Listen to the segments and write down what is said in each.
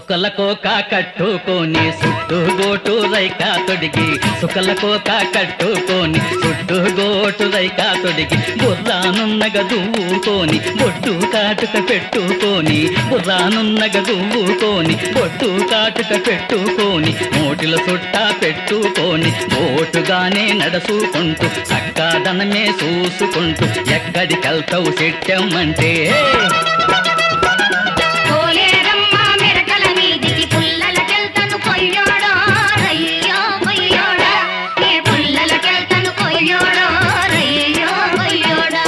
సుకల కోక కట్టుకొని సుట్టు గోటు రైక తొడిగి సుకల కోక కట్టుకొని సుట్టు గోటు రైక తొడిగి బుర్రానున్నగ దువ్వుకొని బొట్టు కాటుక పెట్టుకొని బుర్రానున్నగ దువ్వుకొని బొట్టు కాటుక పెట్టుకొని మోటిల సుట్ట పెట్టుకొని ఓటుగానే నడసుకుంటూ చక్కదనమే చూసుకుంటూ ఎక్కడికెళ్తావు చెట్టమ్మంటే పోలేరమ్మ మెరకల మీదికి పుల్లలకెళ్తను కొయ్యోడో రయ్యో కొయ్యోడా ఏ పుల్లలకెళ్తను కొయ్యోడో రయ్యో కొయ్యోడా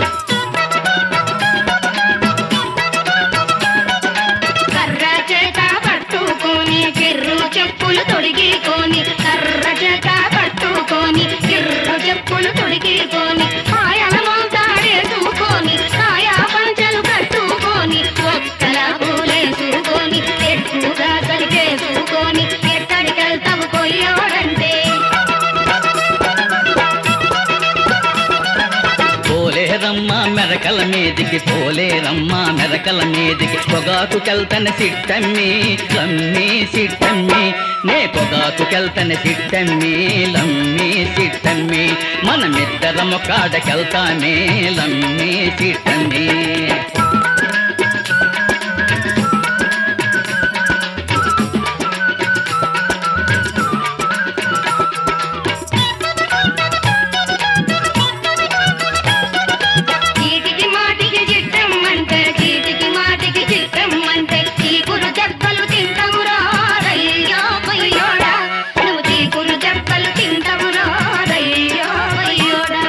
కర్ర చేత పట్టుకొని కిర్రు చెప్పులు తొడిగికొని కర్ర చేత పట్టుకొని కిర్రు చెప్పులు తొడిగికొని కాయల మోతాడేసుకొని కాయా పంచలు కట్టుకొని ఒక్కల పూలేసుకొని ఎక్కువగా కలిగేసుకొని ఎక్కడికెళ్తావు కొయ్యోడంటే పోలేరమ్మ మెరకల మీదికి పోలేరమ్మ మెరకల మీదికి పొగాకు కెల్తన సిట్టమ్మి లమ్మి సిట్టమ్మి నే పొగాకు కెల్తన సిట్టమ్మి లమ్మి సిట్టమ్మి మనమిద్దరము కాడకెళ్తామే లమ్మి సిట్టమ్మి చీటికి మాటికి చిట్టమ్మంటే చీటికి మాటికి చిట్టమ్మంటే చీకురు చెక్కలు తింటవురా రయ్యో కొయ్యోడా నువ్వు చీకురు చెక్కలు తింటవురా రయ్యో కొయ్యోడా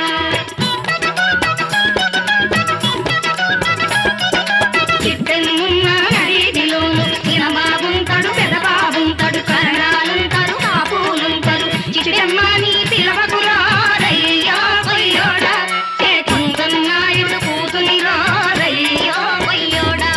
చిట్టెన్నున్న నడిదిలోను ఇనబాబుంటాడు పెదబాబుంటాడు కరణాలుంటాడు కాపులుంటాడు చిట్టెమ్మ నీ పిలవకురా రయ్యో కొయ్యోడా ఏ కుందన్నాయుడు కూతుని రా రయ్యో కొయ్యోడా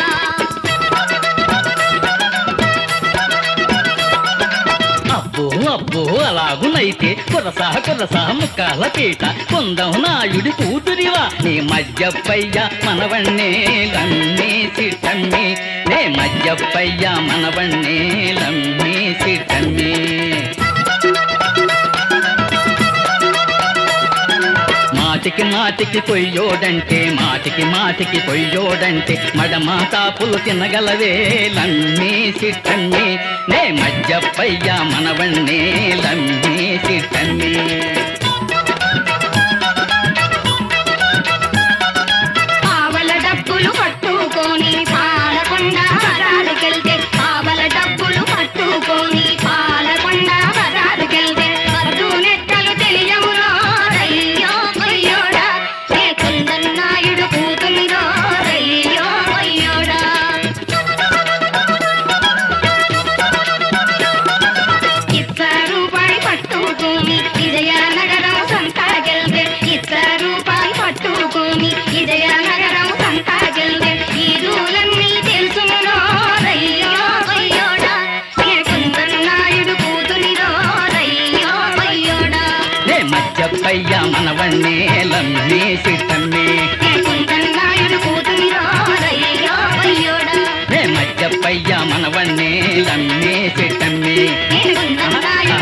అబ్బో అబ్బో అలాగునైతే కురస కురస ముక్కాల పీట కుందం నాయుడి కూతురివా నీ మధ్యపయ్య మనవణ్ణే లమ్మి సిట్టమ్మి నే మధ్యపయ్య మనవణ్ణే లమ్మి సిట్టమ్మి మాటికి మాటికి కొయ్యోడంటే మాటికి మాటికి కొయ్యోడంటే మడమా తాపులు తినగలవే లమ్మి సిట్టమ్మి నే మధ్యపయ్య మనవణ్ణే లమ్మి సిట్టమ్మి పావల డబ్బులు పట్టుకొని పాలకొండ బజారుకెళ్తే పావల డబ్బులు పట్టుకొని పాలకొండ బజారుకెళ్తే పట్టు నెక్కలు తెలియమురో రయ్యో కొయ్యోడా ఏ కుందన్నాయుడు కూతునిరో రయ్యో కొయ్యోడా ఇచ్చ రూపాయి పట్టుకొని విజయనగరం సంతాగెల్దే ఇచ్చ రూపాయి పట్టుకొని విజయనగరం సంతాగెల్దే ఈ దూలన్నీ తెలుసుమునో రయ్యో కొయ్యోడా ఏ కుందన్నాయుడు కూతునిరో రయ్యో కొయ్యోడా నే మధ్యపయ్య మనవణ్ణే లమ్మి సిట్టమ్మి ఏ కుందన్నాయుడు కూతునిరో రయ్యో కొయ్యోడా నే మధ్యపయ్య మనవణ్ణే లమ్మి సిట్టమ్మి ఏ కుందన్నాయుడు